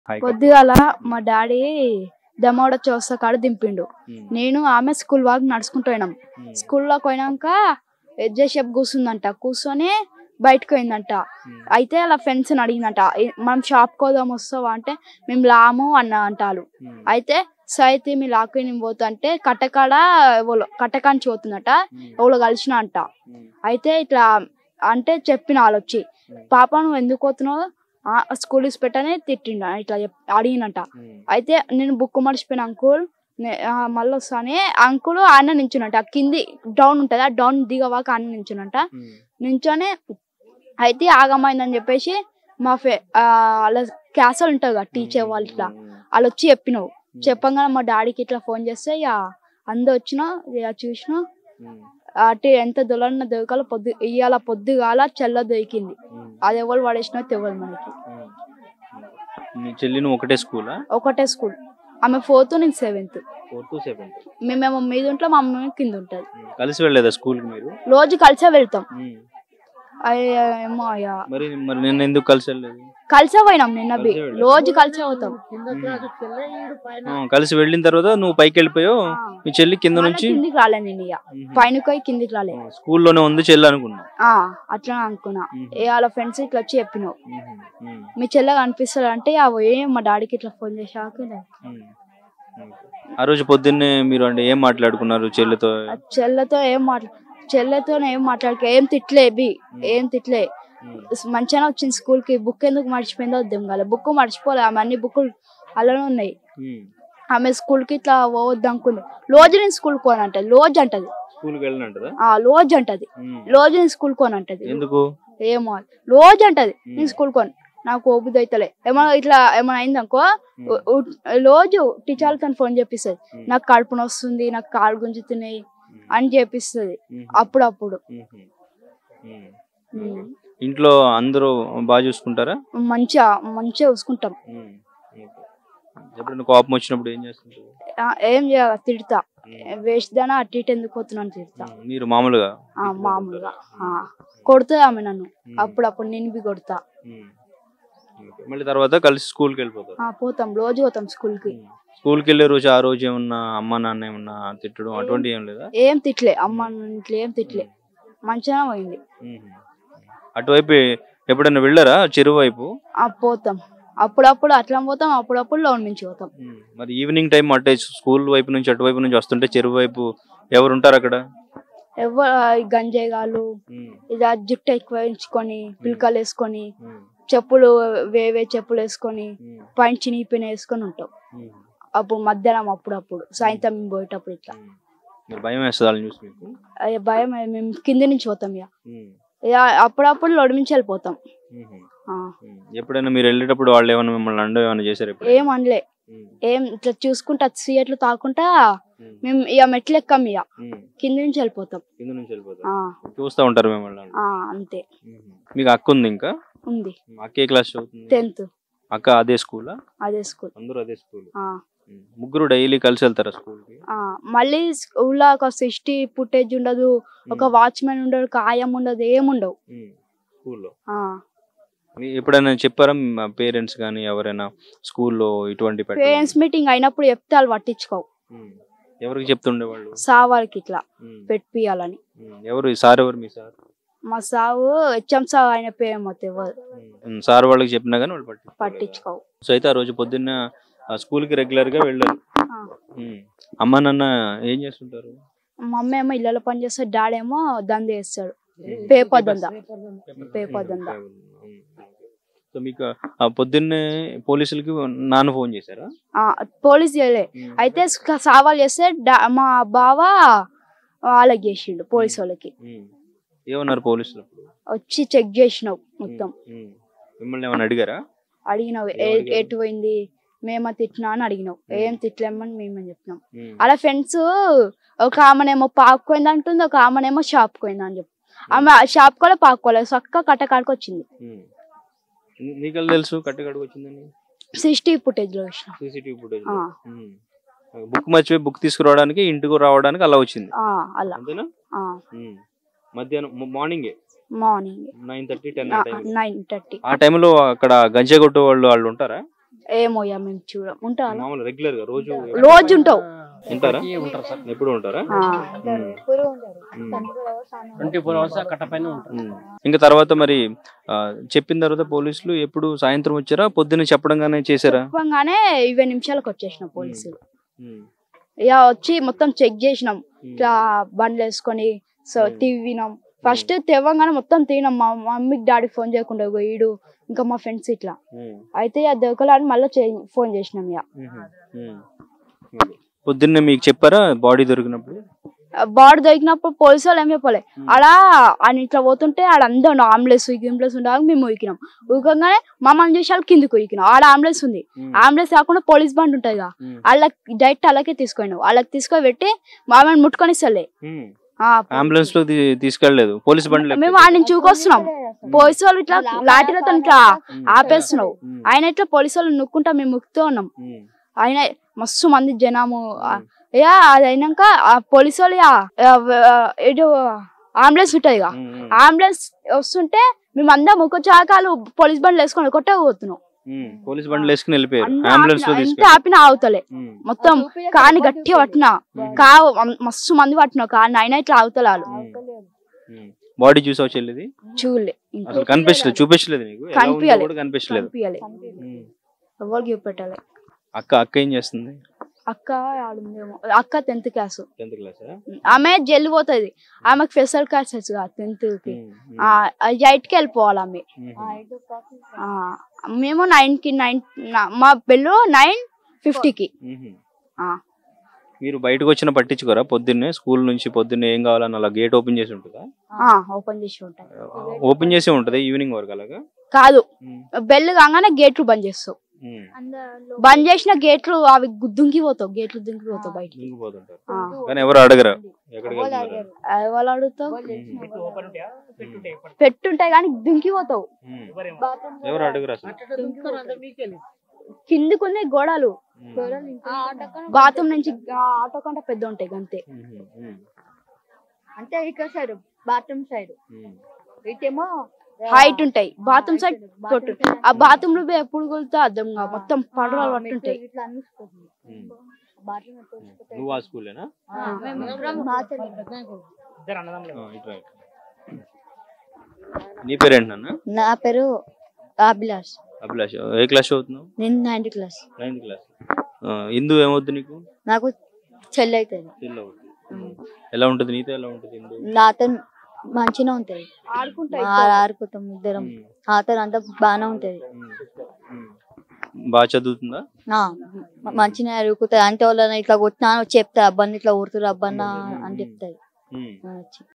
Hi పొద్దుగాల మా daddy దమోడ చౌస కాడ దింపిండు ఉమ్, నేను ఆమె స్కూల్ వాక్ నడుచుకుంటూ పోయినాం ఉమ్, స్కూల్లో పోయినాక ఎడ్జేషప్ కూర్చుందంట కూర్చొని బయటకు పోయిందంట ఉమ్, అయితే అలా ఫ్రెండ్స్ అడిగిందంట "ఏ- మనం షాప్ కోదాం వస్తావా అంటే మేము లాము అన్న అంటారు ఉమ్, అయితే సైతే మీ లాక్కి నేను పోతుంటే కట్టకాడ ఎవరో కట్టకాంచి పోతుందట ఉమ్, ఎవరో కలిసిన అంట ఉమ్, అయితే ఇట్లా అంటే చెప్పిన వాళ్ళు వచ్చి పాప నువ్వు ఎందుకు పోతున్నావు "ఆ, స్కూల్ ఇసి పెట్టని తిట్టిండ ఇట్లా చెప్- అడిగినంట ఉమ్, అయితే నేను బుక్ మర్చిపోయిన అంకుల్ నే- ఆ, మళ్ళీ వస్తానే అంకుల్ ఆయన నించునంట కింది డౌన్ ఉంటుంది ఆ డౌన్ దిగవాక ఆయన నించునంట ఉమ్, నించొని అయితే ఆగమైందని చెప్పేసి మా ఫే ఆ, వాళ్ళ క్లాస్ వాళ్ళు ఉంటుంది కదా టీచర్ వాళ్ళు ఇట్లా ఉమ్, వాళ్ళు వచ్చి చెప్పినావు చెప్పంగానే మా డాడీకి ఇట్లా ఫోన్ చేస్తే ఇక అందరు వచ్చినా ఇక చూసినా ఉమ్, అటు ఎంత దొలన్న దొరకాల పొద్దు ఇయ్యాల పొద్దుగాల చెల్ల దొరికింది ఉమ్, అది ఎవరు పడేసినా తెలియదు మనకి ఉమ్. మీ చెల్లి నువ్వు ఒకటే స్కూలా ఒకటే స్కూల్ ఆమె ఫోర్త్ నేను సెవెంత్ ఫోర్ టు సెవెంత్ మేమేమో మీద ఉంటాం మా అమ్మ కింద ఉంటుంది కలిసి వెళ్ళలేదా స్కూల్ కి మీరు రోజు కలిసే వెళ్తాం ఉమ్, అయ్య, ఏమో అయ్యా మరి మరి నిన్న ఎందుకు కలిసి వెళ్ళలేదు కలిసే పోయినాం నిన్న బి కలిసే వెళ్ళాం. రోజు కలిసే పోతాం ఆ, కలిసి వెళ్ళిన తర్వాత నువ్వు పైకి వెళ్ళిపోయావు మీ చెల్లి కింద మళ్ళా నుంచి కిందికి రాలే నేను ఇక పైన పోయి కిందికి రాలే ఆ, స్కూల్లోనే ఉంది చెల్లి అనుకున్నా ఆ అట్లా అనుకున్నా ఉమ్, ఏ వాళ్ళ ఫ్రెండ్స్ ఇట్లా వచ్చి చెప్పినావు ఉమ్, ఉమ్, మీ చెల్లె కనిపిస్తుంది అంటే ఆ ఏ మా డాడీకి ఇట్లా ఫోన్ చేశాక నేను- ఉమ్. ఆ రోజు పొద్దున్నే మీరు అంటే ఏం మాట్లాడుకున్నారు చెల్లితో ఆ చెల్లెతో ఏం మాట్లా చెల్లెతో ఏం మాట్లాడక ఏం తిట్లే బి ఏం తిట్లే ఉమ్, మంచిగానే వచ్చింది స్కూల్ కి బుక్ ఎందుకు మర్చిపోయిందో అర్థం కాలే బుక్ మర్చిపోలే ఆమె అన్ని బుక్కులు అలానే ఉన్నాయి ఉమ్. ఆమె స్కూల్ కి ఇట్లా పోవద్దు అనుకుంది రోజు నేను స్కూల్ పోనంటది రోజు అంటది స్కూల్కి వెళ్ళినట్టుదా ఆ రోజు అంటది ఉమ్. రోజు నేను స్కూల్ కోనంటది ఎందుకు ఏమో రోజు అంటది నేను స్కూల్ కోను నాకు ఓపిక అవుతలే ఏమన్నా ఇట్లా ఏమైనా అయిందనుకో ఉ- ఉ- రోజు టీచర్లతో ఫోన్ చేపిస్తుంది ఉమ్. నాకు కడుపు నొస్తుంది నాకు కాలు గుంజుతున్నాయి అని చేపిస్తుంది ఉమ్. అప్పుడప్పుడు ఉమ్. ఉమ్. ఉమ్. ఇంట్లో అందరూ బాగా చూసుకుంటారా మంచిగా మంచిగా చూసుకుంటాం ఉమ్. ఓకే. ఎప్పుడైనా కోపం వచ్చినప్పుడు ఏం చేస్తుంటారు ఆ, ఏం చేయాలి తిడతా వేస్ట్ దానా అటు ఇటు ఎందుకు పోతున్నాను తిడతా ఉమ్. మీరు మామూలుగా ఆ, మామూలుగా ఆ. కొడుతుంది ఆమె నన్ను అప్పుడప్పుడు నేను బి కొడతా ఉమ్. ఓకే. మళ్ళీ తర్వాత కలిసి స్కూల్కి వెళ్ళిపోతారు ఆ, పోతాం రోజు పోతాం స్కూల్ కి ఉమ్. స్కూల్కి వెళ్ళే రోజు ఆ రోజు ఏమన్నా అమ్మ నాన్న ఏమన్నా తిట్టడం అటువంటి ఏం లేదా ఏం తిట్లే అమ్మ ఇంట్లో ఏం తిట్లే మంచిగా పోయింది ఉమ్. అటువైపు ఎప్పుడైనా వెళ్ళారా చెరువు వైపు ఆ పోతాం అప్పుడప్పుడు అట్లా పోతాం అప్పుడప్పుడు లోన్ నుంచి పోతాం ఉమ్. మరి ఈవినింగ్ టైం అంటే స్కూల్ వైపు నుంచి అటువైపు నుంచి వస్తుంటే చెరువు వైపు ఎవరు ఉంటారు అక్కడ ఎవరు గంజాయిగాళ్ళు ఉమ్. ఇలా జుట్టు ఎక్కువ వేయించుకొని పిలకలు వేసుకొని ఉమ్. చెప్పులు వేవే చెప్పులు వేసుకొని ఉమ్. పైన చినిగిపోయిన వేసుకొని ఉంటాం ఉమ్. అప్పుడు మధ్యాహ్నం అప్పుడప్పుడు సాయంత్రం మేము పోయేటప్పుడు ఇట్లా ఉమ్. మరి భయం వేస్తుంది వాళ్ళని చూసి మీకు అయ్య భయం మేము కింద నుంచి పోతాం ఇక ఉమ్. ఇక అప్పుడప్పుడు లోడ్ నుంచి వెళ్ళిపోతాం ఉమ్. ఆ. ఉమ్. ఎప్పుడైనా మీరు వెళ్ళేటప్పుడు వాళ్ళు ఏమైనా మిమ్మల్ని అండ ఏమైనా చేశారు ఎప్పుడు ఏం అనలే ఏం ఇట్లా చూసుకుంటా సీఎట్లు తాకుంటా ఉమ్. మేము ఇక మెట్లు ఎక్కం ఇక ఉమ్. కింద నుంచి వెళ్ళిపోతాం కింద నుంచి వెళ్ళిపోతారు ఆ, చూస్తూ ఉంటారు మిమ్మల్ని వాళ్ళు. ఆ, అంతే ఉమ్. మీకు అక్క ఉంది ఇంకా ఉంది అక్క ఏ క్లాస్ చదువుతుంది టెన్త్ అక్క అదే స్కూలా అదే స్కూల్ అందరూ అదే స్కూల్ ఆ, ముగ్గురు డైలీ కలిసి వెళ్తారా స్కూల్ కి ఆ. మళ్ళీ స్కూల్లో ఒక సిక్స్టీ ఫుటేజ్ ఉండదు ఒక వాచ్మెన్ ఉండదు ఒక ఆయం ఉండదు ఏముండవు స్కూల్లో ఆ, ఎప్పుడైనా చెప్పారా పేరెంట్స్ కానీ ఎవరైనా స్కూల్లో ఇటువంటి పెట్ట పేరెంట్స్ మీటింగ్ అయినప్పుడు చెప్తే వాళ్ళు పట్టించుకోవు ఎవరికి చెప్తుండే వాళ్ళు సావారికి ఇట్లా పెట్టియాలని ఎవరు ఈ సార్ ఎవరు మీ సార్ మా సావు హెచ్ఎం సావు ఆయన పేరు మొత్తం ఎవరు సార్ వాళ్ళకి చెప్పినా కానీ వాళ్ళు పట్టించుకోలేదు. పట్టించుకోవు సో అయితే ఆ రోజు పొద్దున్న ఆ స్కూల్ కి రెగ్యులర్ గా వెళ్ళారు ఆ. ఉమ్. అమ్మ నాన్న ఏం చేస్తుంటారు మా అమ్మ ఏమో ఇళ్ళలో పని చేస్తాడు డాడీ ఏమో దంద చేస్తాడు పేపర్ దంద పేపర్ దంద ఉమ్. సో మీకు ఆ పొద్దున్నే పోలీసులకి నాన్న ఫోన్ చేశారా ఆ, పోలీస్ చేయలే అయితే స- సవాల్ చేస్తే డా- మా బావ వాళ్ళకి చేసిండు పోలీస్ వాళ్ళకి ఉమ్. ఏమన్నారు పోలీసులు అప్పుడు వచ్చి చెక్ చేసినావు మొత్తం ఉమ్. మిమ్మల్ని ఏమైనా అడిగారా అడిగినావు ఏం ఏ- అడిగారు? ఎటు పోయింది మేమా తిట్టినా అని అడిగినావు ఏం తిట్టలేమని మేమని చెప్పినాం ఉమ్. అలా ఫ్రెండ్స్ ఒక ఆమెనేమో పాక్ పోయింది అంటుంది ఒక ఆమెనేమో షాప్ పోయింది అని చెప్పి ఆమె షాప్ కూడా పాక్కోలేదు చక్క కట్టకాడికి వచ్చింది ఉమ్. నీ- నీకెలా తెలుసు కట్టుకడుగు వచ్చిందని సిక్స్టీ ఫుటేజ్ లో చూసిన సీసీటీవీ ఫుటేజ్ ఆ, బుక్ మర్చిపోయి బుక్ తీసుకురావడానికి ఇంటికి రావడానికి అలా వచ్చింది ఆ, అలా అంతేనా ఆ, ఉమ్. మధ్యాహ్నం మార్నింగే morning nine thirty ten nine thirty ఆ టైంలో అక్కడ గంజా కొట్టే వాళ్ళు వాళ్ళు ఉంటారా ఏమో ఇక మేము చూడం ఉంటాను మామూలు రెగ్యులర్ గా రోజు రోజు ఉంటావు ఉంటారా ఉంటారు సార్ ఎప్పుడు ఉంటారా ఆ. ఉమ్. ట్వంటీ ఫోర్ అవర్స్ కట్ట పైన ఉంటారు ఉమ్. ఇంకా తర్వాత మరి ఆ, చెప్పిన తర్వాత పోలీసులు ఎప్పుడు సాయంత్రం వచ్చారా పొద్దున్న చెప్పడంగానే చేశారా చెప్పంగానే ఇరవై నిమిషాలకు వచ్చేసిన పోలీసులు ఉమ్. ఇక వచ్చి మొత్తం చెక్ చేసినాం ఉమ్. ఇట్లా బండ్లు వేసుకొని సో Hmm. తివినాం ఫస్ట్ తెవ్వంగానే మొత్తం తినాం మా మమ్మీకి డాడీకి ఫోన్ చేయకుండా ఇగో ఈడు ఇంకా మా ఫ్రెండ్స్ ఇట్లా ఉమ్. అయితే ఇక దొరకలని మళ్ళీ ఫోన్ చేసినాం ఇక ఉమ్. ఉమ్. పొద్దున్నే మీకు చెప్పారా బాడీ దొరికినప్పుడు బాడీ దొరికినప్పుడు పోలీసు వాళ్ళు ఏం చెప్పలే అలా ఆయన ఇట్లా పోతుంటే ఆడ అందరూ అంబులెన్స్ అంబులెన్స్ ఉండగా మేము ఉరికినాం ఉరకంగానే మమ్మల్ని చూసి వాళ్ళు కిందికి ఉరికినాం ఆడ అంబులెన్స్ ఉంది ఉమ్. అంబులెన్స్ కాకుండా పోలీస్ బండి ఉంటుంది కదా ఉమ్. వాళ్ళకి డైరెక్ట్ అలాగే తీసుకొని వాళ్ళకి తీసుకొని పెట్టి మామని ముట్టుకొని ఇస్తలే ఉమ్. ఆ, అంబులెన్స్ లో తీ- తీసుకెళ్ళలేదు పోలీస్ బండి మేము ఆయన చూకొస్తున్నాం పోలీసు వాళ్ళు ఇట్లా లాఠీలతో ఇట్లా ఆపేస్తున్నావు ఆయన ఇట్లా పోలీసు వాళ్ళు నుక్కుంటా మేము ముక్కుతూ ఉన్నాం ఆయన మస్తు మంది జనాము ఆ, ఇక అది అయినాక ఆ పోలీసు వాళ్ళు ఇక, ఆ, ఆ, ఇటు అంబులెన్స్ ఉంటుంది ఇక అంబులెన్స్ వస్తుంటే మేము అందరం ముక్కు చాకాలు పోలీస్ బండ్లు వేసుకొని కొట్టే పోతున్నాం పోలీస్ బండ్లు వేసుకుని వెళ్ళిపోయారు అన్ని అంబులెన్స్ లో ఆపినా, ఎంత తీసుకెళ్ళి ఆపినా ఆగుతలే మొత్తం కాని గట్టిగా పట్టిన కా మస్తు మంది పట్టిన కానీ అయినా ఇట్లా ఆగుతలాలు బాడీ చూసావు చెల్లిది చూడలే ఇంకా అసలు కనిపించలేదు చూపించలేదు నీకు ఎలా ఉందో కనిపించలే. కూడా కనిపించలేదు కనిపించలే ఉమ్. ఎవరికి చూపెట్టాలి అక్క అక్క ఏం చేస్తుంది అక్క ఆడుందేమో అక్క టెన్త్ క్లాస్ టెన్త్ క్లాస్ ఆమె జల్లి పోతుంది ఆమెకు స్పెషల్ క్లాసెస్ టెన్త్ కి ఎయిట్ కి వెళ్ళిపోవాలి ఆమె ఆ, మేము నైన్ కి నైన్ మా బెల్లు నైన్ ఫిఫ్టీకి ఆ. మీరు బయటకు వచ్చిన పట్టించుకోరా పొద్దున్నే స్కూల్ నుంచి పొద్దున్నే ఏం కావాలని అలా గేట్ ఓపెన్ చేసి ఉంటుందా ఓపెన్ చేసి ఉంటాయి ఓపెన్ చేసి ఉంటది ఈవినింగ్ వరకు అలాగా కాదు బెల్ కాగానే గేట్లు బంద్ చేస్తావు బంద్ చేసిన గేట్లు అవి గు- దుంకిపోతావు గేట్లు దుంకిపోతావు బయటికి దిగిపోతుంటారు ఆ. కానీ ఎవరు అడగరా ఎక్కడికి వెళ్తున్నారు ఎవరు అడుగుతావు పెట్టుంటాయి కానీ దుంకిపోతావు ఎవరు అడగరా అసలు కిందికున్నాయి గోడలు బాత్రూమ్ నుంచి ఆ ఆటో కంటే పెద్ద ఉంటాయి అంతే ఉమ్, ఉమ్, అంటే ఇక్కడ సైడ్ బాత్రూమ్ సైడ్ ఉమ్. ఇటేమో హైట్ ఉంటాయి బాత్రూమ్ సైడ్ తొట్టు ఆ బాత్రూమ్ లో ఎప్పుడు కొలుతా అర్థం కాదు మొత్తం పడవలు పట్టుంటాయి ఇట్లా అనిపిస్తుంది ఉమ్. బాత్రూమ్ నువ్వు ఆ స్కూలేనా ఇట్రా నీ పేరేంటి నాన్న నా పేరు అభిలాష్ అభిలాష్ ఏ క్లాస్ చదువుతున్నావు నేను ninth class ninth class Hindu ఏమవుద్ది నీకు నాకు చెల్లి అవుతుంది తెల్ల అవుద్ది. ఎలా ఉంటది నీతో ఎలా ఉంటది హిందూ నాతో మంచిగా ఉంటది ఆడుకుంటాయి ఆ- ఆడుకుంటాం ఇద్దరం ఉమ్, ఆతో అంతా బాగానే ఉంటది ఉమ్, ఉమ్. బాగా చదువుతుందా ఆ, మ- మంచిగా అడుగుతుంది అంటే వాళ్ళని ఇట్లా కొట్టినా అని వచ్చి చెప్తా అబ్బాని ఇట్లా ఊరుతురు అబ్బాన్న అని చెప్తాది ఉమ్. ఆ, వచ్చి